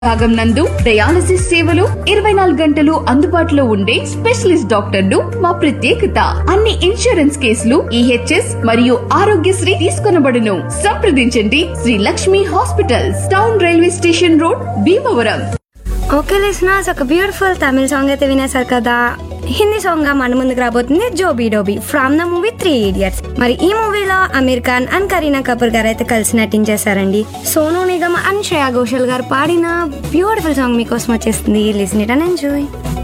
భాగం నందు డయాలసిస్ సేవలు ఇరవై నాలుగు గంటలు అందుబాటులో ఉండే స్పెషలిస్ట్ డాక్టర్లు మా ప్రత్యేకత అన్ని ఇన్సూరెన్స్ కేసులు ఈహెచ్ఎస్ మరియు ఆరోగ్యశ్రీ తీసుకొనబడును సంప్రదించండి Sri Lakshmi hospitals town railway station road Bhimavaram okay listeners ఒక బ్యూటిఫుల్ తమిళ సాంగ్ అయితే వినేశారు కదా హిందీ సాంగ్ గా మన ముందుకు రాబోతుంది Zoobi Doobi from the movie three idiots మరి ఈ మూవీలో అమీర్ ఖాన్ అండ్ కరీనా కపూర్ గారు అయితే కలిసి నటించేశారండి సోనూ నిగమ్ అండ్ శ్రేయా ఘోషల్ గారు పాడిన బ్యూటిఫుల్ సాంగ్ మీకోసం వచ్చేస్తుంది లిసన్ ఇట్ అండ్ ఎంజాయ్